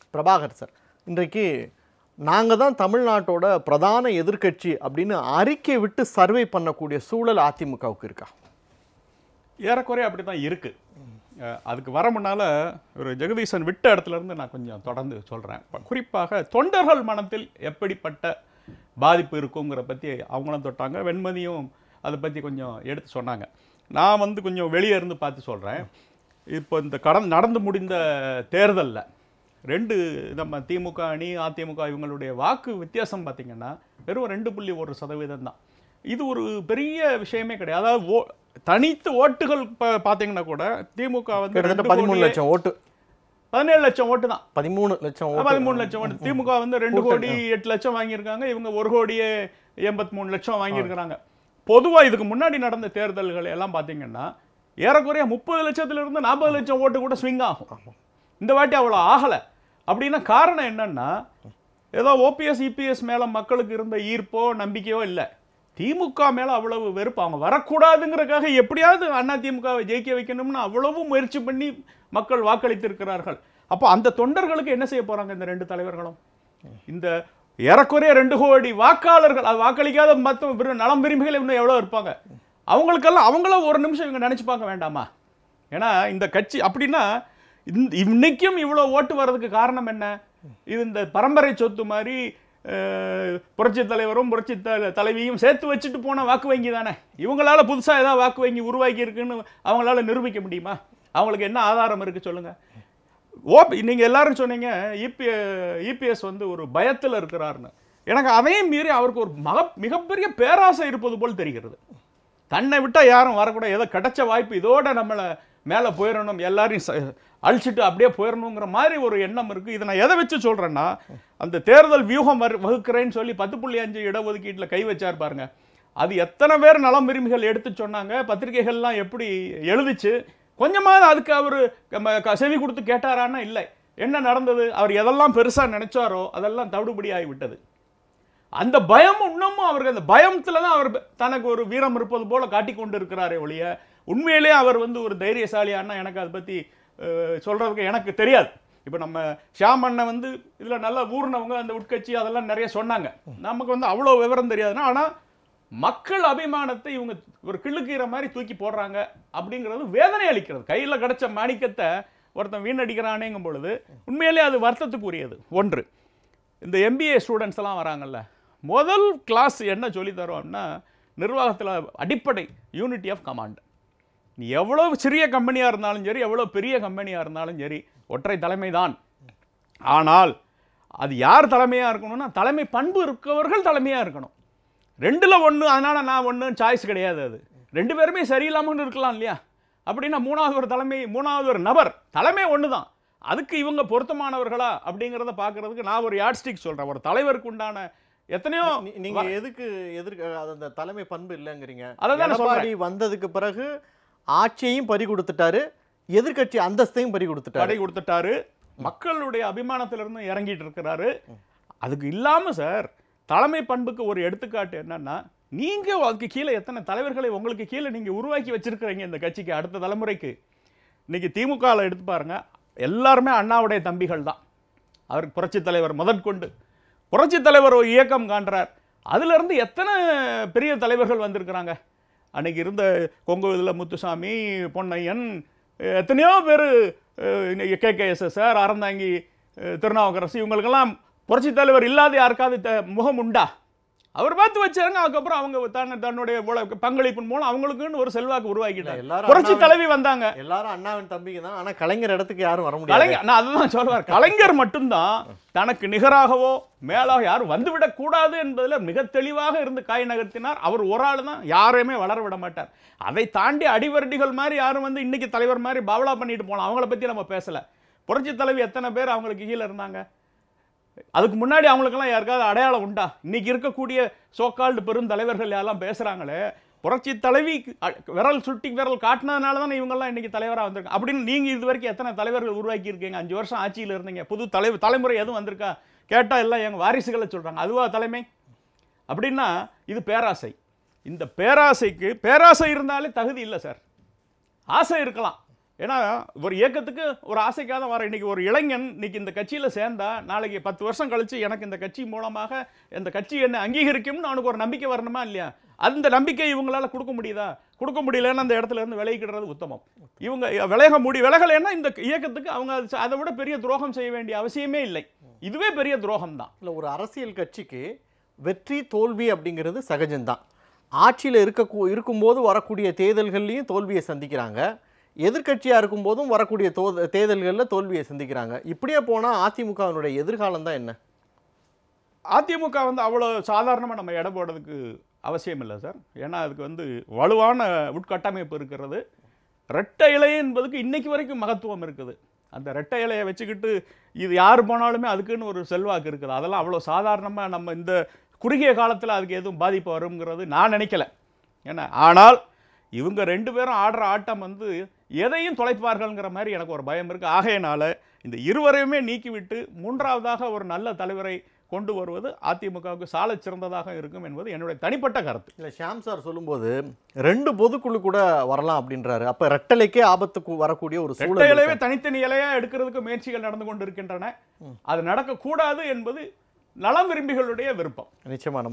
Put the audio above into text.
Prabhakar sir இன்றைக்கு நாங்கள் தான் தமிழ்நாட்டோட பிரதான எதிர்க்கட்சி அப்படின்னு அறிக்கை விட்டு சர்வே பண்ணக்கூடிய சூழல் அதிமுகவுக்கு இருக்கா ஏறக்குறைய அப்படி தான் இருக்கு அஹ் அதுக்கு வர முன்னால ஒரு ஜெகதீசன் விட்ட இடத்துல இருந்து நான் கொஞ்சம் தொடர்ந்து சொல்றேன் ப- குறிப்பாக தொண்டர்கள் மனத்தில் எப்படிப்பட்ட பாதிப்பு இருக்குங்கிற பத்தி அவங்களும் தொட்டாங்க வெண்மதியும் அதை பத்தி கொஞ்சம் எடுத்து சொன்னாங்க நான் வந்து கொஞ்சம் வெளியே இருந்து பார்த்து சொல்றேன் இப்போ இந்த கடந்து நடந்து முடிந்த தேர்தல்ல ரெண்டு நம்ம திமுக அணி அதிமுக இவங்களுடைய வாக்கு வித்தியாசம் பார்த்தீங்கன்னா வெறும் ரெண்டு புள்ளி ஒரு சதவீதம் தான் இது ஒரு பெரிய விஷயமே கிடையாது அதாவது ஓ தனித்து ஓட்டுகள் பா- பார்த்தீங்கன்னா கூட திமுக வந்து கிட்டத்தட்ட ரெண்டு பதிமூணு கோடியே- லட்சம் ஓட்டு பதினேழு லட்சம் ஓட்டு தான் பதிமூணு லட்சம் ஓட்டு பதிமூணு லட்சம் ஓட்டு திமுக வந்து ரெண்டு கோடி எட்டு லட்சம் வாங்கியிருக்காங்க இவங்க ஒரு கோடியே எண்பத்தி மூணு லட்சம் வாங்கியிருக்கிறாங்க பொதுவா இதுக்கு முன்னாடி நடந்த தேர்தல்கள் எல்லாம் பார்த்தீங்கன்னா ஏறக்குறைய முப்பது லட்சத்துல இருந்து நாற்பது லட்சம் ஓட்டு கூட ஸ்விங் ஆகும் இந்த வாட்டி அவ்வளோ ஆகலை அப்படின்னா காரணம் என்னன்னா ஏதோ ஓபிஎஸ் இபிஎஸ் மேல மக்களுக்கு இருந்த ஈர்ப்போ நம்பிக்கையோ இல்லை திமுக மேல அவ்வளவு வெறுப்பு அவங்க வரக்கூடாதுங்கிறதுக்காக எப்படியாவது அண்ணா திமுகவை ஜெயிக்க வைக்கணும்னு அவ்வளவு முயற்சி பண்ணி மக்கள் வாக்களித்திருக்கிறார்கள் அப்போ அந்த தொண்டர்களுக்கு என்ன செய்ய போறாங்க இந்த ரெண்டு தலைவர்களும் இந்த ஏறக்குறைய ரெண்டு கோடி வாக்காளர்கள் அது வாக்களிக்காத மற்ற விரு- நலம் விரும்பிகள் இன்னும் எவ்வளோ இருப்பாங்க அவங்களுக்கெல்லாம் அவங்கள ஒரு நிமிஷம் இவங்க நினைச்சு பார்க்க வேண்டாமா ஏன்னா இந்த கட்சி அப்படின்னா இந்த இன்னைக்கும் இவ்வளோ ஓட்டு வர்றதுக்கு காரணம் என்ன இது இந்த பரம்பரை சொத்து மாதிரி அஹ், புரட்சி தலைவரும் புரட்சி த- தலைவியும் சேர்த்து வச்சுட்டு போன வாக்கு வங்கி தானே இவங்களால புதுசா ஏதாவது வாக்கு வங்கி உருவாக்கி இருக்குன்னு அவங்களால நிரூபிக்க முடியுமா அவங்களுக்கு என்ன ஆதாரம் இருக்கு சொல்லுங்க ஓ நீங்க எல்லாரும் சொன்னீங்க இபி இபிஎஸ் வந்து ஒரு பயத்துல இருக்கிறாருன்னு எனக்கு அதையும் மீறி அவருக்கு ஒரு மக மிகப்பெரிய பேராசை இருப்பது போல் தெரிகிறது தன்னை விட்டா யாரும் வரக்கூடாது ஏதோ கிடைச்ச வாய்ப்பு இதோட நம்மளை மேலே போயிடணும் எல்லாரையும் ச- அழிச்சிட்டு அப்படியே போயிடணுங்கிற மாதிரி ஒரு எண்ணம் இருக்கு இதை நான் எதை வச்சு சொல்றேன்னா அந்த தேர்தல் வியூகம் வரு- வகுக்கிறேன்னு சொல்லி பத்து புள்ளி அஞ்சு இடஒதுக்கீட்டில் கை வச்சார் பாருங்க அது எத்தனை பேர் நலம் விரும்பிகள் எடுத்து சொன்னாங்க பத்திரிகைகள்லாம் எப்படி எழுதிச்சு கொஞ்சமாவது அதுக்கு அவர் செவி கொடுத்து கேட்டாரான்னா இல்லை என்ன நடந்தது அவர் எதெல்லாம் பெருசா நினைச்சாரோ அதெல்லாம் தவிடுபடி ஆகிவிட்டது அந்த பயம் இன்னமும் அவருக்கு அந்த பயத்துல தான் அவர் தனக்கு ஒரு வீரம் இருப்பது போல காட்டிக் கொண்டு இருக்கிறாரே ஒழிய உண்மையிலே அவர் வந்து ஒரு தைரியசாலியானா எனக்கு அதை பத்தி அஹ், சொல்றதுக்கு எனக்கு தெரியாது இப்போ நம்ம ஷியாம் அண்ணன் வந்து இதுல நல்லா ஊர்னவங்க அந்த உட்கட்சி அதெல்லாம் நிறைய சொன்னாங்க நமக்கு வந்து அவ்வளோ விவரம் தெரியாதுன்னா ஆனா மக்கள் அபிமானத்தை இவங்க ஒரு கிள்ளுக்கீரை மாதிரி தூக்கி போடுறாங்க அப்படிங்கிறது வேதனை அளிக்கிறது கையில கிடைச்ச மாணிக்கத்தை ஒருத்தன் வீணடிக்கிறானேங்கும் பொழுது உண்மையிலே அது வருத்தத்துக்குரியது ஒன்று இந்த எம்பிஏ ஸ்டூடெண்ட்ஸ் எல்லாம் வராங்கல்ல முதல் கிளாஸ் என்ன சொல்லி தரோம்னா நிர்வாகத்தில் அடிப்படை யூனிட்டி ஆஃப் கமாண்ட் நீ எவ்வளவு சிறிய கம்பெனியாக இருந்தாலும் சரி எவ்வளோ பெரிய கம்பெனியாக இருந்தாலும் சரி ஒற்றை தலைமை தான் ஆனால் அது யார் தலைமையாக இருக்கணும்னா தலைமை பண்பு இருக்கவர்கள் தலைமையாக இருக்கணும் ரெண்டுல ஒன்று அதனால நான் ஒன்று சாய்ஸ் கிடையாது அது ரெண்டு பேருமே சரியில்லாமல் இருக்கலாம் இல்லையா அப்படின்னா மூணாவது ஒரு தலைமை மூணாவது ஒரு நபர் தலைமை ஒன்று தான் அதுக்கு இவங்க பொருத்தமானவர்களா அப்படிங்கிறத பார்க்கறதுக்கு நான் ஒரு யாட் ஸ்டிக் சொல்கிறேன் ஒரு தலைவருக்கு உண்டான எத்தனையோ நீ- நீங்க எதுக்கு எதிர்க்க அது அந்த தலைமை பண்பு இல்லைங்கிறீங்க அதைதான் நான் எடப்பாடி வந்ததுக்கு பிறகு ஆட்சியையும் பறி கொடுத்துட்டாரு எதிர்க்கட்சி அந்தஸ்தையும் பறி கொடுத்துட்டாரு தடை கொடுத்துட்டாரு மக்களுடைய அபிமானத்திலிருந்து இறங்கிட்டு இருக்கிறாரு அதுக்கு இல்லாம சார் தலைமை பண்புக்கு ஒரு எடுத்துக்காட்டு என்னன்னா நீங்க அதுக்கு கீழே எத்தனை தலைவர்களை உங்களுக்கு கீழே நீங்க உருவாக்கி வச்சிருக்கிறீங்க இந்த கட்சிக்கு அடுத்த தலைமுறைக்கு இன்னைக்கு திமுகவில் எடுத்து பாருங்க எல்லாருமே அண்ணாவுடைய தம்பிகள் தான் அவருக்கு புரட்சி தலைவர் முதற்கொண்டு புரட்சி தலைவர் ஒரு இயக்கம் காண்றார் அதுல இருந்து எத்தனை பெரிய தலைவர்கள் வந்திருக்கிறாங்க அன்னைக்கு இருந்த கொங்கு இதில் முத்துசாமி பொன்னையன் அஹ் எத்தனையோ பேர் K K S sir Aranthangi அஹ் திருநாவுக்கரசு இவங்களுக்கெல்லாம் புரட்சி தலைவர் இல்லாத யாருக்காவது த- முகம் உண்டா அவர் பார்த்து வச்சாருங்க அதுக்கப்புறம் அவங்க தன் தன்னுடைய உழ- பங்களிப்பின் மூலம் அவங்களுக்குன்னு ஒரு செல்வாக்கு உருவாக்கிட்டாங்க எல்லாரும் புரட்சி அண்ணாவின் தலைவி வந்தாங்க எல்லாரும் அண்ணாவின் தம்பிங்க தான் ஆனா கலைஞர் இடத்துக்கு யாரும் வர முடியாது கலைஞர் நான் அதுதான் சொல்லுவார் கலைஞர் மட்டும்தான் தனக்கு நிகராகவோ மேலாக யாரும் வந்துவிடக் கூடாது என்பதில் மிக தெளிவாக இருந்து காய் நகர்த்தினார் அவர் ஒரு ஆள் தான் யாரையுமே வளர விட மாட்டார் அதை தாண்டி அடிவருடிகள் மாதிரி யாரும் வந்து இன்னைக்கு தலைவர் மாதிரி பாவலா பண்ணிட்டு போகலாம் அவங்கள பத்தி நம்ம பேசல புரட்சி தலைவி எத்தனை பேர் அவங்களுக்கு கீழே இருந்தாங்க அதுக்கு முன்னாடி அவங்களுக்கெல்லாம் யாருக்காவது அடையாளம் உண்டா இன்னைக்கு இருக்கக்கூடிய சோக்கால்டு பெரும் தலைவர்கள் யாரெல்லாம் பேசுறாங்களே புரட்சி தலைவி அ- விரல் சுட்டி விரல் காட்டினதுனால தானே இவங்கெல்லாம் இன்னைக்கு தலைவராக வந்திருக்காங்க அப்படின்னு நீங்க இது வரைக்கும் எத்தனை தலைவர்கள் உருவாக்கி இருக்கீங்க அஞ்சு வருஷம் ஆட்சியில் இருந்தீங்க புது தலை தலைமுறை எதுவும் வந்திருக்கா கேட்டா எல்லாம் எங்க வாரிசுகளை சொல்றாங்க அதுவா தலைமை அப்படின்னா இது பேராசை இந்த பேராசைக்கு பேராசை இருந்தாலே தகுதி இல்லை சார் ஆசை இருக்கலாம் ஏன்னா ஒரு இயக்கத்துக்கு ஒரு ஆசைக்காக வர இன்னைக்கு ஒரு இளைஞன் இன்னைக்கு இந்த கட்சியில சேர்ந்தா நாளைக்கு பத்து வருஷம் கழிச்சு எனக்கு இந்த கட்சி மூலமாக இந்த கட்சி என்ன அங்கீகரிக்கும்னு அவனுக்கு ஒரு நம்பிக்கை வரணுமா இல்லையா அந்த நம்பிக்கை இவங்களால கொடுக்க முடியுதா கொடுக்க முடியலன்னா அந்த இடத்துல இருந்து விலகிக்கிடுறது உத்தமம் இவங்க விலக முடி விலகலைன்னா இந்த இயக்கத்துக்கு அவங்க அது- அதை விட பெரிய துரோகம் செய்ய வேண்டிய அவசியமே இல்லை இதுவே பெரிய துரோகம் தான் இல்லை ஒரு அரசியல் கட்சிக்கு வெற்றி தோல்வி அப்படிங்கிறது சகஜம்தான் ஆட்சியில் இருக்க இருக்கும்போது வரக்கூடிய தேர்தல்கள்லையும் தோல்வியை சந்திக்கிறாங்க எதிர்க்கட்சியாக இருக்கும்போதும் வரக்கூடிய தோ தேர்தல்களில் தோல்வியை சந்திக்கிறாங்க இப்படியே போனால் அதிமுகவினுடைய எதிர்காலம் தான் என்ன அதிமுக வந்து அவ்வளோ சாதாரணமாக நம்ம எடை போடுறதுக்கு அவசியம் இல்லை சார் ஏன்னா அதுக்கு வந்து வலுவான உட்கட்டமைப்பு இருக்கிறது ரெட்டை இலை என்பதுக்கு இன்னைக்கு வரைக்கும் மகத்துவம் இருக்குது அந்த ரெட்டை இலையை வச்சுக்கிட்டு இது யார் போனாலுமே அதுக்குன்னு ஒரு செல்வாக்கு இருக்குது அதெல்லாம் அவ்வளோ சாதாரணமாக நம்ம இந்த குறுகிய காலத்தில் அதுக்கு எதுவும் பாதிப்பு வருங்கிறது நான் நினைக்கல ஏன்னா ஆனால் இவங்க ரெண்டு பேரும் ஆடுற ஆட்டம் வந்து எதையும் தொலைப்பார்கள்ங்கிற மாதிரி எனக்கு ஒரு பயம் இருக்குது ஆகையினால இந்த இருவரையுமே நீக்கிவிட்டு மூன்றாவதாக ஒரு நல்ல தலைவரை கொண்டு வருவது அதிமுகவுக்கு சாலச் சிறந்ததாக இருக்கும் என்பது என்னுடைய தனிப்பட்ட கருத்து இல்லை ஷாம் சார் சொல்லும்போது ரெண்டு பொதுக்குழு கூட வரலாம் அப்படின்றாரு அப்போ ரெட்டலைக்கே ஆபத்துக்கு வரக்கூடிய ஒரு ரெட்டை சூழல் இலையவே இருக்கா? தனித்தனி இலையா எடுக்கிறதுக்கு முயற்சிகள் நடந்து கொண்டு இருக்கின்றன அது நடக்கக்கூடாது என்பது நலம் விரும்பிகளுடைய விருப்பம் நிச்சயமா